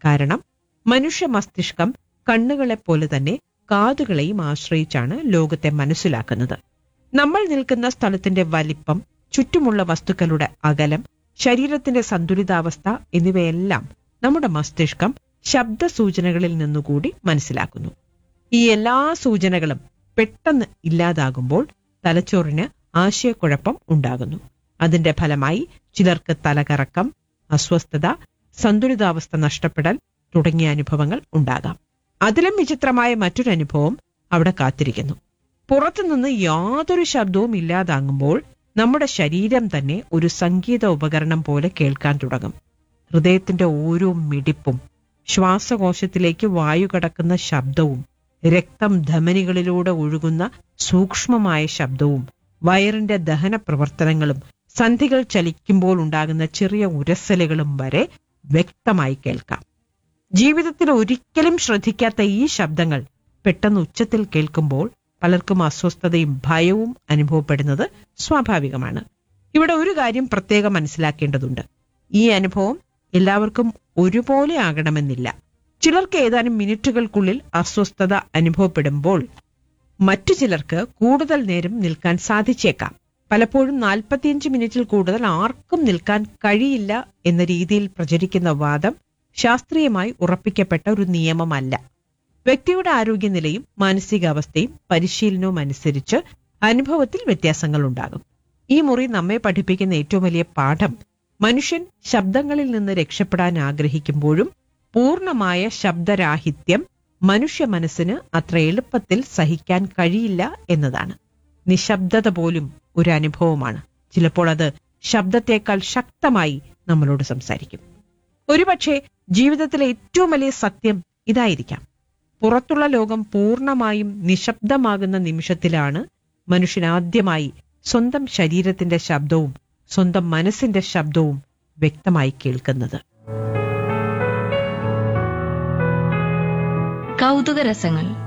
കാരണം മനുഷ്യ മസ്തിഷ്കം കണ്ണുകളെപ്പോലെ തന്നെ കാതുകളെയും ആശ്രയിച്ചാണ് ലോകത്തെ മനസ്സിലാക്കുന്നത് നമ്മൾ നിൽക്കുന്ന സ്ഥലത്തിന്റെ വലിപ്പം ചുറ്റുമുള്ള വസ്തുക്കളുടെ അകലം ശരീരത്തിന്റെ സന്തുലിതാവസ്ഥ എന്നിവയെല്ലാം നമ്മുടെ മസ്തിഷ്കം ശബ്ദ സൂചനകളിൽ നിന്നുകൂടി മനസ്സിലാക്കുന്നു ഈ എല്ലാ സൂചനകളും പെട്ടെന്ന് ഇല്ലാതാകുമ്പോൾ തലച്ചോറിന് ആശയക്കുഴപ്പം ഉണ്ടാകുന്നു അതിന്റെ ഫലമായി ചിലർക്ക് തലകറക്കം അസ്വസ്ഥത സന്തുലിതാവസ്ഥ നഷ്ടപ്പെടൽ തുടങ്ങിയ അനുഭവങ്ങൾ ഉണ്ടാകാം അതിലും വിചിത്രമായ മറ്റൊരു അനുഭവം അവിടെ കാത്തിരിക്കുന്നു പുറത്തുനിന്ന് യാതൊരു ശബ്ദവും ഇല്ലാതാകുമ്പോൾ നമ്മുടെ ശരീരം തന്നെ ഒരു സംഗീത ഉപകരണം പോലെ കേൾക്കാൻ തുടങ്ങും ഹൃദയത്തിന്റെ ഓരോ മിടിപ്പും ശ്വാസകോശത്തിലേക്ക് വായു കടക്കുന്ന ശബ്ദവും രക്തം ധമനികളിലൂടെ ഒഴുകുന്ന സൂക്ഷ്മമായ ശബ്ദവും വയറിന്റെ ദഹന പ്രവർത്തനങ്ങളും സന്ധികൾ ചലിക്കുമ്പോൾ ഉണ്ടാകുന്ന ചെറിയ ഉരസലുകളും വരെ വ്യക്തമായി കേൾക്കാം ജീവിതത്തിൽ ഒരിക്കലും ശ്രദ്ധിക്കാത്ത ഈ ശബ്ദങ്ങൾ പെട്ടെന്ന് ഉച്ചത്തിൽ കേൾക്കുമ്പോൾ പലർക്കും അസ്വസ്ഥതയും ഭയവും അനുഭവപ്പെടുന്നത് സ്വാഭാവികമാണ് ഇവിടെ ഒരു കാര്യം പ്രത്യേകം മനസ്സിലാക്കേണ്ടതുണ്ട് ഈ അനുഭവം എല്ലാവർക്കും ഒരുപോലെ ആകണമെന്നില്ല ചിലർക്ക് ഏതാനും മിനിറ്റുകൾക്കുള്ളിൽ അസ്വസ്ഥത അനുഭവപ്പെടുമ്പോൾ മറ്റു ചിലർക്ക് കൂടുതൽ നേരം നിൽക്കാൻ സാധിച്ചേക്കാം പലപ്പോഴും നാൽപ്പത്തിയഞ്ച് മിനിറ്റിൽ കൂടുതൽ ആർക്കും നിൽക്കാൻ കഴിയില്ല എന്ന രീതിയിൽ പ്രചരിക്കുന്ന വാദം ശാസ്ത്രീയമായി ഉറപ്പിക്കപ്പെട്ട ഒരു നിയമമല്ല വ്യക്തിയുടെ ആരോഗ്യനിലയും മാനസികാവസ്ഥയും പരിശീലനവും അനുസരിച്ച് അനുഭവത്തിൽ വ്യത്യാസങ്ങൾ ഉണ്ടാകും ഈ മുറി നമ്മെ പഠിപ്പിക്കുന്ന ഏറ്റവും വലിയ പാഠം മനുഷ്യൻ ശബ്ദങ്ങളിൽ നിന്ന് രക്ഷപ്പെടാൻ ആഗ്രഹിക്കുമ്പോഴും പൂർണ്ണമായ ശബ്ദരാഹിത്യം മനുഷ്യ മനസ്സിന് അത്ര എളുപ്പത്തിൽ സഹിക്കാൻ കഴിയില്ല എന്നതാണ് നിശബ്ദത പോലും ഒരു അനുഭവമാണ് ചിലപ്പോൾ അത് ശബ്ദത്തേക്കാൾ ശക്തമായി നമ്മളോട് സംസാരിക്കും ഒരുപക്ഷെ ജീവിതത്തിലെ ഏറ്റവും വലിയ സത്യം ഇതായിരിക്കാം പുറത്തുള്ള ലോകം പൂർണ്ണമായും നിശബ്ദമാകുന്ന നിമിഷത്തിലാണ് മനുഷ്യൻ ആദ്യമായി സ്വന്തം ശരീരത്തിന്റെ ശബ്ദവും സ്വന്തം മനസ്സിന്റെ ശബ്ദവും വ്യക്തമായി കേൾക്കുന്നത് കൗതുക രസങ്ങൾ